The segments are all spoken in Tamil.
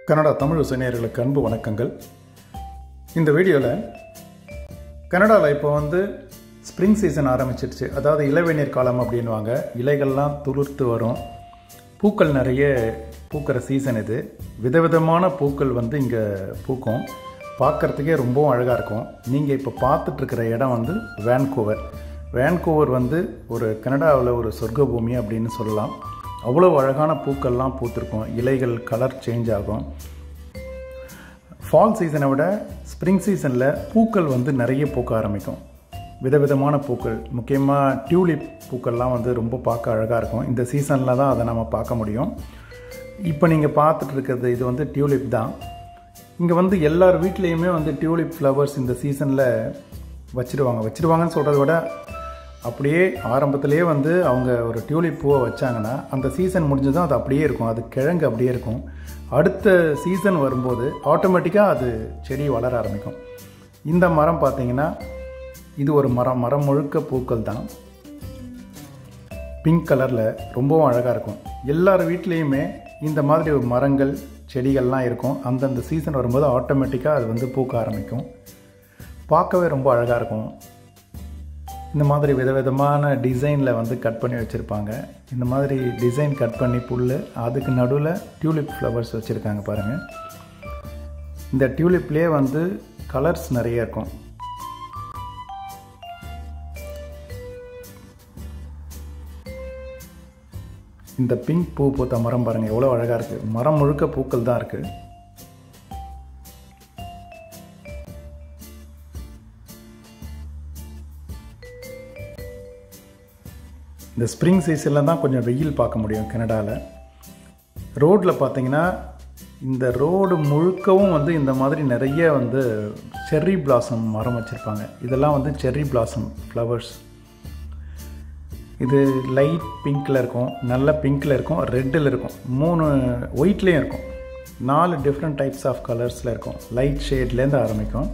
கனடா தமிழ் இசைஞர்களுக்கு அன்பு வணக்கங்கள் இந்த வீடியோவில் கனடாவில் இப்போ வந்து ஸ்ப்ரிங் சீசன் ஆரம்பிச்சிருச்சு அதாவது இளவேநீர் காலம் அப்படின்வாங்க இலைகள்லாம் துளிர்த்து வரும் பூக்கள் நிறைய பூக்கிற சீசன் இது விதவிதமான பூக்கள் வந்து இங்கே பூக்கும் பார்க்குறதுக்கே ரொம்பவும் அழகாக இருக்கும் நீங்கள் இப்போ பார்த்துட்ருக்கிற இடம் வந்து வேன்கூவர் வேன்கூவர் வந்து ஒரு கனடாவில் ஒரு சொர்க்க பூமி அப்படின்னு சொல்லலாம் அவ்வளோ அழகான பூக்கள்லாம் பூத்திருக்கும் இலைகள் கலர் சேஞ்ச் ஆகும் ஃபால் சீசனை விட ஸ்ப்ரிங் சீசனில் பூக்கள் வந்து நிறைய பூக்க ஆரம்பிக்கும் விதவிதமான பூக்கள் முக்கியமாக டியூலிப் பூக்கள்லாம் வந்து ரொம்ப பார்க்க அழகாக இருக்கும் இந்த சீசனில் தான் அதை நம்ம பார்க்க முடியும் இப்போ நீங்கள் பார்த்துட்டு இருக்கிறது இது வந்து டியூலிப் தான் இங்கே வந்து எல்லார் வீட்லேயுமே வந்து டியூலிப் ஃப்ளவர்ஸ் இந்த சீசனில் வச்சுருவாங்க வச்சுருவாங்கன்னு சொல்கிறத விட அப்படியே ஆரம்பத்திலேயே வந்து அவங்க ஒரு டியூலிப் பூவை வச்சாங்கன்னா அந்த சீசன் முடிஞ்சதும் அது அப்படியே இருக்கும் அது கிழங்கு அப்படியே இருக்கும் அடுத்த சீசன் வரும்போது ஆட்டோமேட்டிக்காக அது செடி வளர ஆரம்பிக்கும் இந்த மரம் பார்த்தீங்கன்னா இது ஒரு மரம் மரம் முழுக்க பூக்கள் தான் பிங்க் கலரில் ரொம்பவும் அழகாக இருக்கும் எல்லார் வீட்லேயுமே இந்த மாதிரி ஒரு மரங்கள் செடிகள்லாம் இருக்கும் அந்தந்த சீசன் வரும்போது ஆட்டோமேட்டிக்காக அது வந்து பூக்க ஆரம்பிக்கும் பார்க்கவே ரொம்ப அழகாக இருக்கும் இந்த மாதிரி விதவிதமான டிசைனில் வந்து கட் பண்ணி வச்சுருப்பாங்க இந்த மாதிரி டிசைன் கட் பண்ணி புல் அதுக்கு நடுவில் டியூலிப் ஃப்ளவர்ஸ் வச்சுருக்காங்க பாருங்கள் இந்த டியூலிப்லேயே வந்து கலர்ஸ் நிறைய இருக்கும் இந்த பிங்க் பூ பூத்த மரம் பாருங்கள் எவ்வளோ அழகாக இருக்குது மரம் முழுக்க பூக்கள் தான் இருக்குது இந்த ஸ்ப்ரிங் சீசனில் தான் கொஞ்சம் வெயில் பார்க்க முடியும் கனடாவில் ரோட்டில் பார்த்தீங்கன்னா இந்த ரோடு முழுக்கவும் வந்து இந்த மாதிரி நிறைய வந்து செர்ரி பிளாசம் மரம் வச்சுருப்பாங்க இதெல்லாம் வந்து செர்ரி பிளாசம் ஃப்ளவர்ஸ் இது லைட் பிங்க்கில் இருக்கும் நல்ல பிங்க்கில் இருக்கும் ரெட்டில் இருக்கும் மூணு ஒயிட்லேயும் இருக்கும் நாலு டிஃப்ரெண்ட் டைப்ஸ் ஆஃப் கலர்ஸில் இருக்கும் லைட் ஷேட்லேருந்து ஆரம்பிக்கும்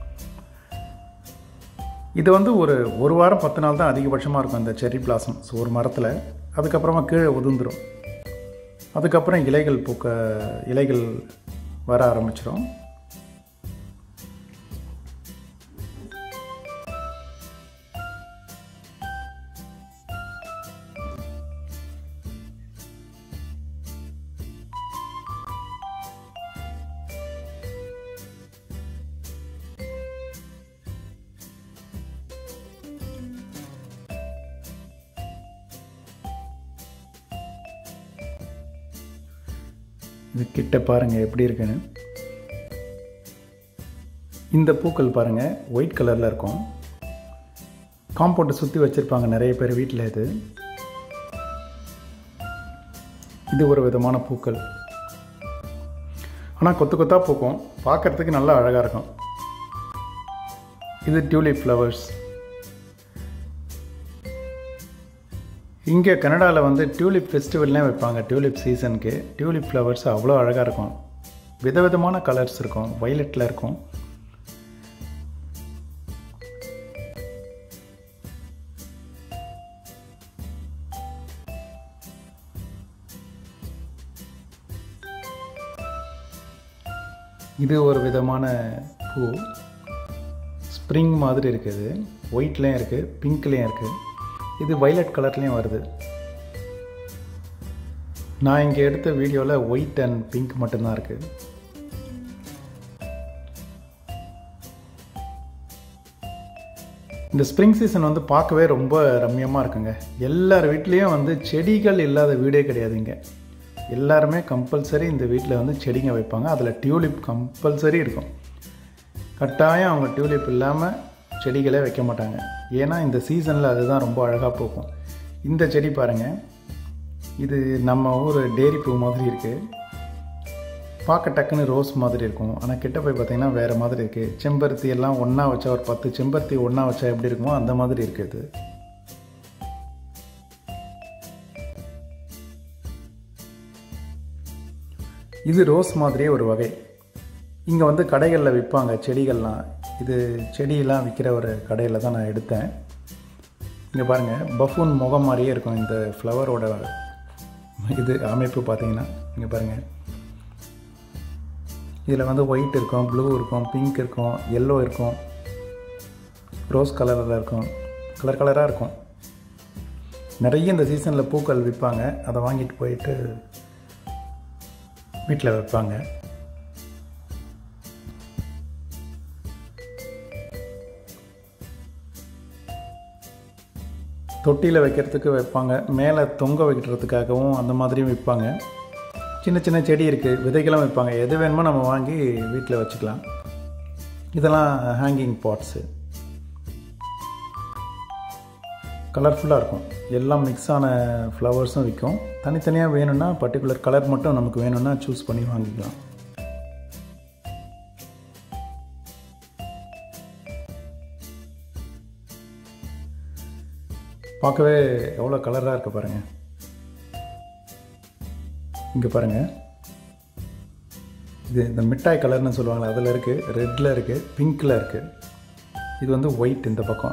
இது வந்து ஒரு ஒரு வாரம் பத்து நாள் தான் அதிகபட்சமாக இருக்கும் இந்த செர்ரி பிளாசம்ஸ் ஒரு மரத்தில் அதுக்கப்புறமா கீழே உதிர்ந்துடும் அதுக்கப்புறம் இலைகள் பூக்க இலைகள் வர ஆரம்பிச்சிடும் இது கிட்ட பாருங்கள் எப்படி இருக்குன்னு இந்த பூக்கள் பாருங்கள் ஒயிட் கலரில் இருக்கும் காம்பவுண்டை சுற்றி வச்சுருப்பாங்க நிறைய பேர் வீட்டில் இது இது ஒரு விதமான பூக்கள் ஆனால் கொத்து கொத்தாக பூக்கும் பார்க்குறதுக்கு நல்லா அழகாக இருக்கும் இது டியூலிப் ஃப்ளவர்ஸ் இங்கே கனடாவில் வந்து டியூலிப் ஃபெஸ்டிவல்லாம் வைப்பாங்க டியூலிப் சீசனுக்கு டியூலிப் ஃப்ளவர்ஸ் அவ்வளோ அழகாக இருக்கும் விதவிதமான கலர்ஸ் இருக்கும் வைலட்டில் இருக்கும் இது ஒரு விதமான பூ ஸ்ப்ரிங் மாதிரி இருக்குது ஒயிட்லேயும் இருக்குது பிங்க்லேயும் இருக்குது இது வைலட் கலர்லேயும் வருது நான் இங்கே எடுத்த வீடியோவில் ஒயிட் அண்ட் பிங்க் மட்டும்தான் இருக்குது இந்த ஸ்ப்ரிங் சீசன் வந்து பார்க்கவே ரொம்ப ரம்யமாக இருக்குங்க எல்லார் வீட்லேயும் வந்து செடிகள் இல்லாத வீடே கிடையாதுங்க எல்லாருமே கம்பல்சரி இந்த வீட்டில் வந்து செடிங்க வைப்பாங்க அதில் டியூலிப் கம்பல்சரி இருக்கும் கட்டாயம் அவங்க டியூலிப் இல்லாமல் செடிகளே வைக்க மாட்டாங்க ஏன்னா இந்த சீசனில் அதுதான் ரொம்ப அழகாக பூக்கும் இந்த செடி பாருங்கள் இது நம்ம ஊர் டேரி பூ மாதிரி இருக்குது பார்க்க டக்குன்னு ரோஸ் மாதிரி இருக்கும் ஆனால் கிட்ட போய் பார்த்தீங்கன்னா வேறு மாதிரி இருக்குது செம்பருத்தி எல்லாம் ஒன்றா வச்சா ஒரு பத்து செம்பருத்தி ஒன்றா வச்சா எப்படி இருக்குமோ அந்த மாதிரி இருக்குது இது ரோஸ் மாதிரியே ஒரு வகை இங்கே வந்து கடைகளில் விற்பாங்க செடிகள்லாம் இது செடியெல்லாம் விற்கிற ஒரு கடையில் தான் நான் எடுத்தேன் இங்கே பாருங்கள் பஃபூன் முகம் மாதிரியே இருக்கும் இந்த ஃப்ளவரோட இது அமைப்பு பார்த்தீங்கன்னா இங்கே பாருங்கள் இதில் வந்து ஒயிட் இருக்கும் ப்ளூ இருக்கும் பிங்க் இருக்கும் எல்லோ இருக்கும் ரோஸ் கலரில் இருக்கும் கலர் கலராக இருக்கும் நிறைய இந்த சீசனில் பூக்கள் விற்பாங்க அதை வாங்கிட்டு போயிட்டு வீட்டில் வைப்பாங்க தொட்டியில் வைக்கிறதுக்கு வைப்பாங்க மேலே தொங்க வைக்கிறதுக்காகவும் அந்த மாதிரியும் விற்பாங்க சின்ன சின்ன செடி இருக்குது விதைகளும் வைப்பாங்க எது வேணுமோ நம்ம வாங்கி வீட்டில் வச்சுக்கலாம் இதெல்லாம் ஹேங்கிங் பாட்ஸு கலர்ஃபுல்லாக இருக்கும் எல்லாம் மிக்ஸ் ஆன ஃப்ளவர்ஸும் விற்கும் தனித்தனியாக வேணும்னா பர்டிகுலர் கலர் மட்டும் நமக்கு வேணும்னா சூஸ் பண்ணி வாங்கிக்கலாம் பார்க்கவே எவ்வளோ கலராக இருக்குது பாருங்கள் இங்கே பாருங்கள் இது இந்த மிட்டாய் கலர்னு சொல்லுவாங்களே அதில் இருக்குது ரெட்டில் இருக்குது பிங்க்கில் இருக்குது இது வந்து ஒயிட் இந்த பக்கம்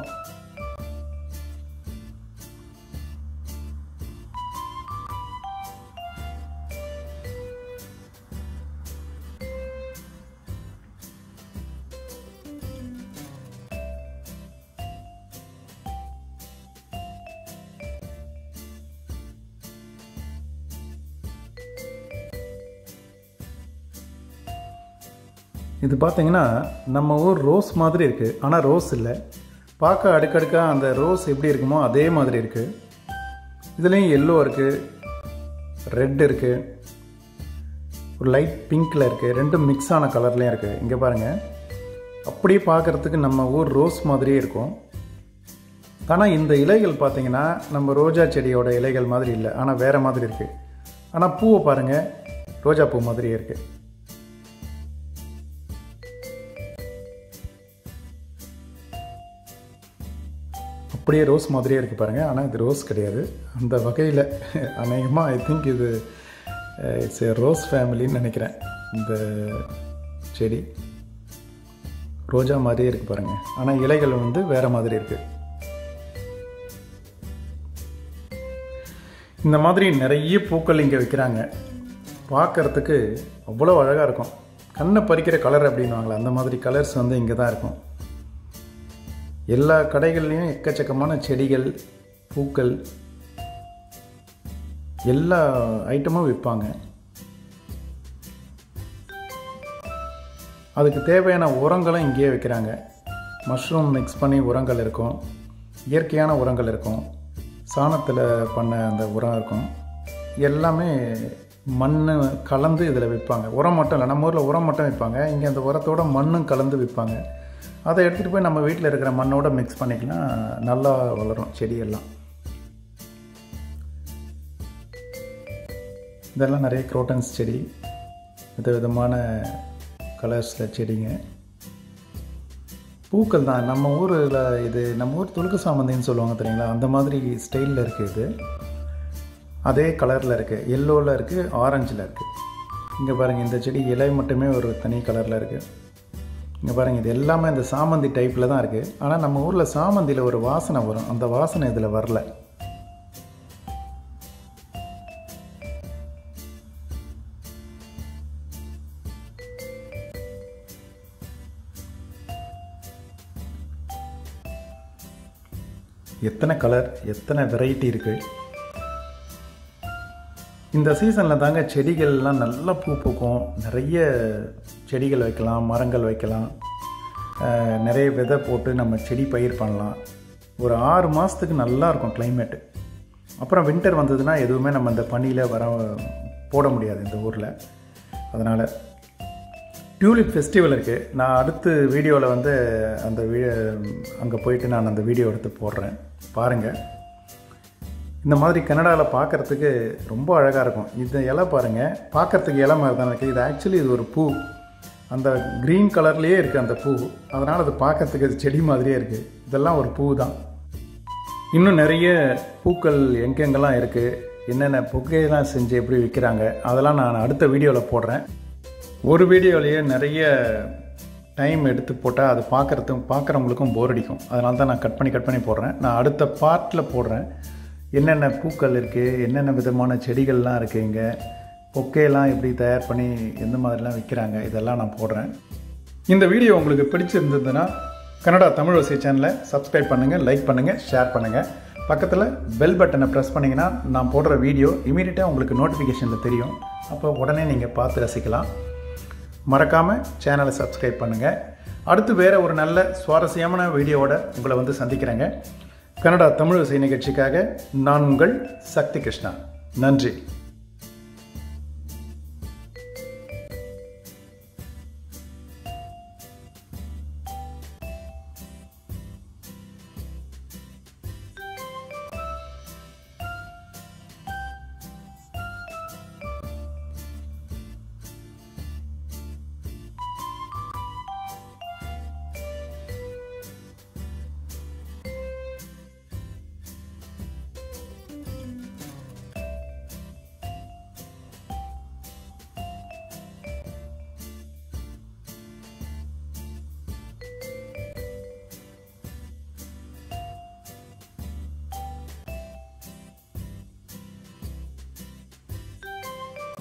இது பார்த்தீங்கன்னா நம்ம ஊர் ரோஸ் மாதிரி இருக்குது ஆனால் ரோஸ் இல்லை பார்க்க அடுக்கடுக்காக அந்த ரோஸ் எப்படி இருக்குமோ அதே மாதிரி இருக்குது இதுலேயும் எல்லோ இருக்குது ரெட் இருக்குது ஒரு லைட் பிங்க்கில் இருக்குது ரெண்டும் மிக்ஸ் ஆன கலர்லேயும் இருக்குது இங்கே பாருங்கள் அப்படியே பார்க்குறதுக்கு நம்ம ஊர் ரோஸ் மாதிரியே இருக்கும் ஆனால் இந்த இலைகள் பார்த்தீங்கன்னா நம்ம ரோஜா செடியோட இலைகள் மாதிரி இல்லை ஆனால் வேறு மாதிரி இருக்குது ஆனால் பூவை பாருங்கள் ரோஜா பூ மாதிரியே இருக்குது அப்படியே ரோஸ் மாதிரியே இருக்குது பாருங்கள் ஆனால் இது ரோஸ் கிடையாது அந்த வகையில் அநேகமாக ஐ திங்க் இது இட்ஸ் ஏ ரோஸ் ஃபேமிலின்னு நினைக்கிறேன் இந்த செடி ரோஜா மாதிரியே இருக்குது பாருங்கள் ஆனால் இலைகள் வந்து வேறு மாதிரி இருக்குது இந்த மாதிரி நிறைய பூக்கள் இங்கே விற்கிறாங்க பார்க்குறதுக்கு அவ்வளோ அழகாக இருக்கும் கண்ணை பறிக்கிற கலர் அப்படின்வாங்களே அந்த மாதிரி கலர்ஸ் வந்து இங்கே தான் இருக்கும் எல்லா கடைகள்லேயும் எக்கச்சக்கமான செடிகள் பூக்கள் எல்லா ஐட்டமும் விற்பாங்க அதுக்கு தேவையான உரங்களும் இங்கேயே வைக்கிறாங்க மஷ்ரூம் மிக்ஸ் பண்ணி உரங்கள் இருக்கும் இயற்கையான உரங்கள் இருக்கும் சாணத்தில் பண்ண அந்த உரம் இருக்கும் எல்லாமே மண் கலந்து இதில் விற்பாங்க உரம் மட்டும் இல்லை நம்ம ஊரில் உரம் மட்டும் விற்பாங்க இங்கே அந்த உரத்தோட மண்ணும் கலந்து விற்பாங்க அதை எடுத்துகிட்டு போய் நம்ம வீட்டில் இருக்கிற மண்ணோட மிக்ஸ் பண்ணிக்கலாம் நல்லா வளரும் செடியெல்லாம் இதெல்லாம் நிறைய குரோட்டன்ஸ் செடி வித விதமான கலர்ஸில் செடிங்க பூக்கள் தான் நம்ம ஊரில் இது நம்ம ஊர் துளுக்கு சாமந்தின்னு சொல்லுவாங்க தெரியுங்களா அந்த மாதிரி ஸ்டைலில் இருக்குது இது அதே கலரில் இருக்குது எல்லோவில் இருக்குது ஆரஞ்சில் இருக்குது இங்கே பாருங்கள் இந்த செடி இலை மட்டுமே ஒரு தனி கலரில் இருக்குது இங்கே பாருங்கள் இது எல்லாமே இந்த சாமந்தி டைப்பில் தான் இருக்குது ஆனால் நம்ம ஊரில் சாமந்தியில் ஒரு வாசனை வரும் அந்த வாசனை இதில் வரல எத்தனை கலர் எத்தனை வெரைட்டி இருக்குது இந்த சீசனில் தாங்க செடிகள்லாம் நல்லா பூ பூக்கும் நிறைய செடிகள் வைக்கலாம் மரங்கள் வைக்கலாம் அஹ், நிறைய விதை போட்டு நம்ம செடி பயிர் பண்ணலாம் ஒரு ஆறு மாதத்துக்கு நல்லா இருக்கும் கிளைமேட்டு அப்புறம் வின்டர் வந்ததுன்னா எதுவுமே நம்ம இந்த பனியில் வர போட முடியாது இந்த ஊரில் அதனால் டியூலிப் ஃபெஸ்டிவல் இருக்குது நான் அடுத்த வீடியோவில் வந்து அந்த வீ அங்கே போயிட்டு நான் அந்த வீடியோ எடுத்து போடுறேன் பாருங்கள் இந்த மாதிரி கனடாவில் பார்க்குறதுக்கு ரொம்ப அழகாக இருக்கும் இந்த இலை பாருங்கள் பார்க்குறதுக்கு இலை மாதிரி தான் இருக்குது இது ஆக்சுவலி இது ஒரு பூ அந்த க்ரீன் கலர்லேயே இருக்குது அந்த பூ அதனால் அது பார்க்குறதுக்கு இது செடி மாதிரியே இருக்குது இதெல்லாம் ஒரு பூ தான் இன்னும் நிறைய பூக்கள் எங்கெங்கெல்லாம் இருக்குது என்னென்ன புகையெல்லாம் செஞ்சு எப்படி விற்கிறாங்க அதெல்லாம் நான் அடுத்த வீடியோவில் போடுறேன் ஒரு வீடியோலேயே நிறைய டைம் எடுத்து போட்டால் அது பார்க்குறதுக்கும் பார்க்குறவங்களுக்கும் போர் அடிக்கும் அதனால தான் நான் கட் பண்ணி கட் பண்ணி போடுறேன் நான் அடுத்த பார்ட்டில் போடுறேன் என்னென்ன பூக்கள் இருக்குது என்னென்ன விதமான செடிகள்லாம் இருக்குது இங்கே பொக்கேலாம் எப்படி தயார் பண்ணி எந்த மாதிரிலாம் விற்கிறாங்க இதெல்லாம் நான் போடுறேன் இந்த வீடியோ உங்களுக்கு பிடிச்சிருந்ததுன்னா கனடா தமிழ் வசதி சேனலை சப்ஸ்கிரைப் பண்ணுங்கள் லைக் பண்ணுங்கள் ஷேர் பண்ணுங்கள் பக்கத்தில் பெல் பட்டனை ப்ரெஸ் பண்ணிங்கன்னா நான் போடுற வீடியோ இமீடியட்டாக உங்களுக்கு நோட்டிஃபிகேஷனில் தெரியும் அப்போ உடனே நீங்கள் பார்த்து ரசிக்கலாம் மறக்காமல் சேனலை சப்ஸ்கிரைப் பண்ணுங்கள் அடுத்து வேறு ஒரு நல்ல சுவாரஸ்யமான வீடியோவோட உங்களை வந்து சந்திக்கிறேங்க கனடா தமிழ் இசை நிகழ்ச்சிக்காக நான் உங்கள் சக்தி கிருஷ்ணா நன்றி